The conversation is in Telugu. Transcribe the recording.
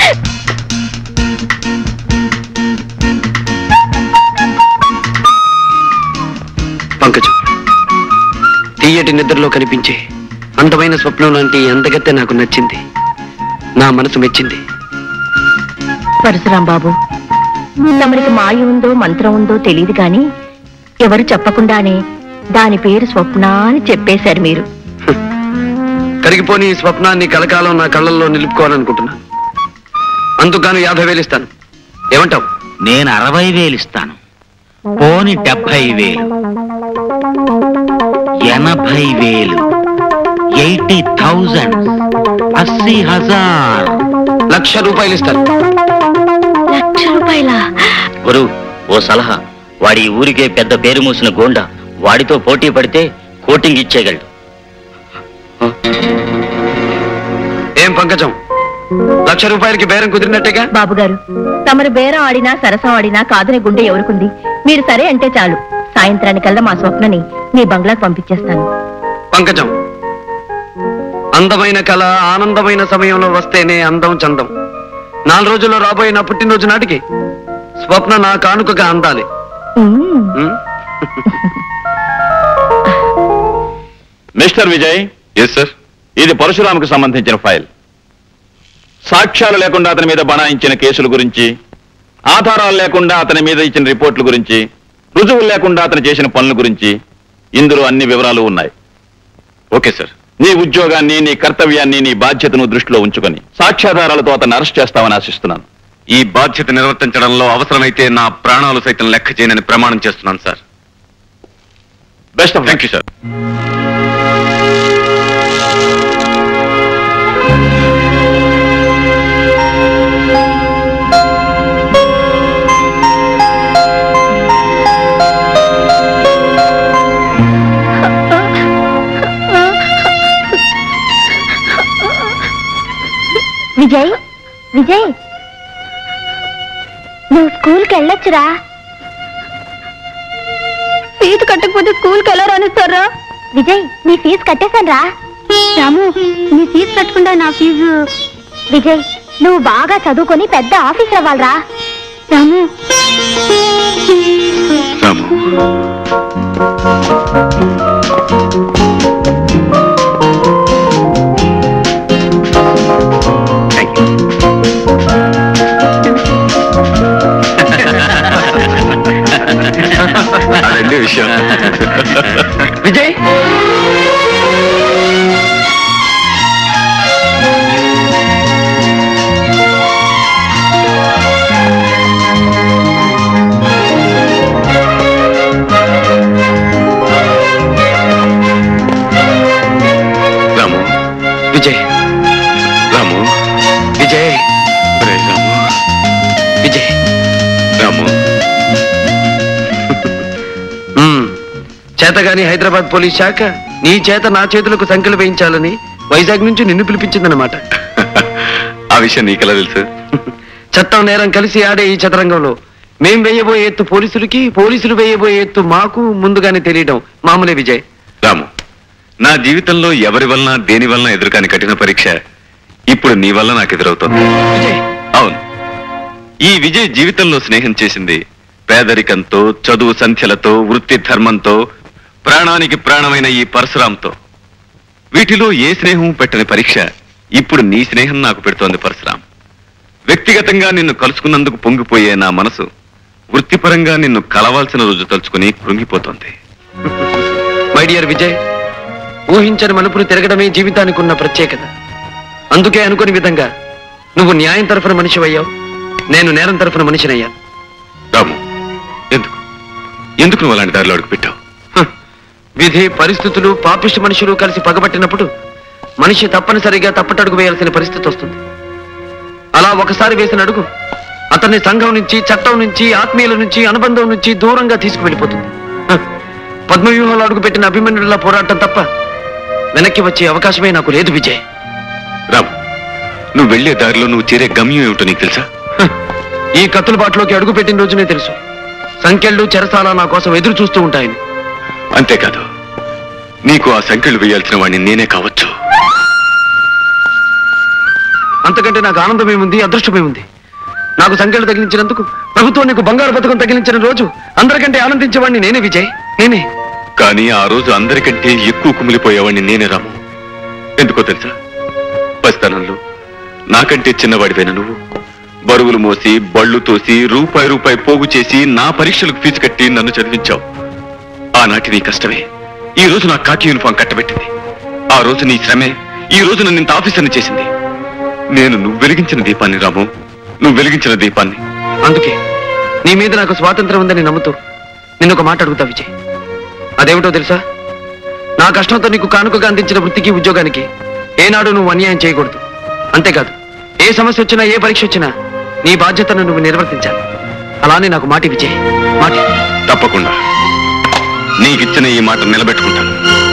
పంకజం తీయటి నిద్రలో కనిపించే అందమైన స్వప్నం లాంటి ఈ అందగత్తె నాకు నచ్చింది నా మనసు మెచ్చింది పరశురాం బాబు తమరికి మాయ ఉందో మంత్రం ఉందో తెలియదు గాని ఎవరు చెప్పకుండానే దాని పేరు స్వప్న అని చెప్పేశారు మీరు కరిగిపోని ఈ స్వప్నాన్ని కలకాలం నా కళ్ళల్లో నిలుపుకోవాలనుకుంటున్నాను అందుకని యాభై వేలు ఇస్తాను ఏమంటావు నేను అరవై వేలు ఇస్తాను పోని డెబ్బై వేలు ఎనభై వేలు ఎయిటీ థౌజండ్ అస్సీ హజార్ లక్ష రూపాయలు ఇస్తాను లక్ష రూపాయల గురు ఓ సలహా వాడి ఈ ఊరికే పెద్ద పేరు మూసిన గోండా వాడితో పోటీ పడితే కోటింగ్ ఇచ్చేయగలడు ఏం పంకజం లక్ష రూపాయలకి బేరం కుదిరినట్టేగా బాబు గారు తమరు బేరం ఆడినా సరసం ఆడినా కాదని గుండె ఎవరుకుంది మీరు సరే అంటే చాలు సాయంత్రానికల్లా మా స్వప్నని మీ బంగ్లాకు పంపించేస్తాను పంకజం అందమైన కళ ఆనందమైన సమయంలో వస్తేనే అందం చందం నాలుగు రోజుల్లో రాబోయే నా పుట్టినరోజు నాటికి స్వప్న నా కానుకగా అందాలి ఉమ్. ఉం? మిస్టర్ విజయ్ ఎస్ సార్ ఇది పరశురాముకు సంబంధించిన ఫైల్ సాక్ష్యాలు లేకుండా అతని మీద బనాయించిన కేసుల గురించి ఆధారాలు లేకుండా అతని మీద ఇచ్చిన రిపోర్ట్ల గురించి రుజువులు లేకుండా అతను చేసిన పనుల గురించి ఇందులో అన్ని వివరాలు ఉన్నాయి ఓకే సార్ నీ ఉద్యోగాన్ని నీ కర్తవ్యాన్ని నీ బాధ్యతను దృష్టిలో ఉంచుకొని సాక్ష్యాధారాలతో అతన్ని అరెస్ట్ చేస్తామని ఆశిస్తున్నాను ఈ బాధ్యత నిర్వర్తించడంలో అవసరమైతే నా ప్రాణాలు సైతం లెక్క చేయనని ప్రమాణం చేస్తున్నాను sir best of thank you sir Vijay Vijay నువ్వు స్కూల్కి వెళ్ళొచ్చురా ఫీజు కట్టకపోతే స్కూల్కి ఎలా రానిస్తారా విజయ్ నీ ఫీజు కట్టేశాను రా రాము నీ ఫీజు కట్టకుండా నా ఫీజు విజయ్ నువ్వు బాగా చదువుకొని పెద్ద ఆఫీసర్ అవ్వాలరా రాము రాము అదండి విషయం విజయ్ రాము విజయ్ రాము విజయ్ ఒరేయ్ రాము విజయ్ రాము ఉమ్. చేతగాని హైదరాబాద్ పోలీస్ శాఖ నీ చేత నా చేతులకు సంఖ్యలు వేయించాలని వైజాగ్ నుంచి నిన్ను పిలిపించిందన్నమాట ఆ విషయం నీకెలా తెలుసు చట్టం నేరం కలిసి ఆడే ఈ చదరంగంలో మేం వేయబోయే ఎత్తు పోలీసులకి పోలీసులు వేయబోయే ఎత్తు మాకు ముందుగానే తెలియడం మామూలే విజయ్ రాము నా జీవితంలో ఎవరి వలన దేని వలన ఎదురుకాని కఠిన పరీక్ష ఇప్పుడు నీ వల్ల నాకు ఎదురవుతోంది విజయ్ అవును ఈ విజయ్ జీవితంలో స్నేహం చేసింది పేదరికంతో చదువు సంఖ్యలతో వృత్తి ధర్మంతో ప్రాణానికి ప్రాణమైన ఈ పరశురాంతో వీటిలో ఏ స్నేహం పెట్టని పరీక్ష ఇప్పుడు నీ స్నేహం నాకు పెడుతోంది పరశురాం వ్యక్తిగతంగా నిన్ను కలుసుకున్నందుకు పొంగిపోయే నా మనసు వృత్తిపరంగా నిన్ను కలవాల్సిన రోజు తలుచుకుని కృంగిపోతోంది మై డియర్ విజయ్ ఊహించని మలుపులు తిరగడమే జీవితానికి ఉన్న ప్రత్యేకత అందుకే అనుకుని విధంగా నువ్వు న్యాయం తరఫున మనిషి అయ్యావు నేను నేరం తరఫున మనిషినయ్యాను రాము ఎందుకు ఎందుకు నువ్వు అలాంటి దారిలో అడుగు పెట్టావు హ, విధి పరిస్థితులు పాపిష్టి మనుషులు కలిసి పగబట్టినప్పుడు మనిషి తప్పనిసరిగా తప్పటడుగు వేయాల్సిన పరిస్థితి వస్తుంది అలా ఒకసారి వేసిన అడుగు అతన్ని సంఘం నుంచి చట్టం నుంచి ఆత్మీయుల నుంచి అనుబంధం నుంచి దూరంగా తీసుకువెళ్ళిపోతుంది హ, పద్మవ్యూహంలో అడుగుపెట్టిన అభిమన్యుల పోరాటం తప్ప వెనక్కి వచ్చే అవకాశమే నాకు లేదు విజయ్ రాము నువ్వు వెళ్లే దారిలో నువ్వు చేరే గమ్యం ఏమిటో నీకు తెలుసా హ, ఈ కత్తుల బాటలోకి అడుగుపెట్టిన రోజునే తెలుసు సంఖ్యలు చెరసాల నా కోసం ఎదురు చూస్తూ ఉంటాయని అంతేకాదు నీకు ఆ సంఖ్యలు వేయాల్సిన వాడిని నేనే కావచ్చు అంత అంతకంటే నాకు ఆనందమేముంది అదృష్టమేముంది నాకు సంఖ్యలు తగిలించినందుకు ప్రభుత్వం నీకు బంగారు పథకం తగిలించిన రోజు అందరికంటే ఆనందించేవాడిని నేనే విజయ్ నేనే కానీ ఆ రోజు అందరికంటే ఎక్కువ కుమిలిపోయేవాడిని నేనే రాము ఎందుకో తెలుసా పసితనంలో నాకంటే చిన్నవాడివైన నువ్వు బరువులు మోసి బళ్ళు తోసి రూపాయి రూపాయి పోగు చేసి నా పరీక్షలకు ఫీజు కట్టి నన్ను చదివించావు ఆనాటి నీ కష్టమే ఈ రోజు నా కాకి యూనిఫామ్ కట్టబెట్టింది ఆ రోజు నీ శ్రమే ఈ రోజు నన్ను ఇంత ఆఫీసర్ని చేసింది నేను నువ్వు వెలిగించిన దీపాన్ని రాము నువ్వు వెలిగించిన దీపాన్ని అందుకే నీ మీద నాకు స్వాతంత్రం ఉందని నమ్ముతూ నిన్ను ఒక మాట అడుగుతా విజయ్ అదేమిటో తెలుసా నా కష్టంతో నీకు కానుకగా అందించిన వృత్తికి ఉద్యోగానికి ఏనాడు నువ్వు అన్యాయం చేయకూడదు అంతేకాదు ఏ సమస్య వచ్చినా ఏ పరీక్ష వచ్చినా నీ బాధ్యతను నువ్వు నిర్వర్తించాలి అలానే నాకు మాటి విజయ్ మాటి తప్పకుండా నీకిచ్చిన ఈ మాట నిలబెట్టుకుంటాను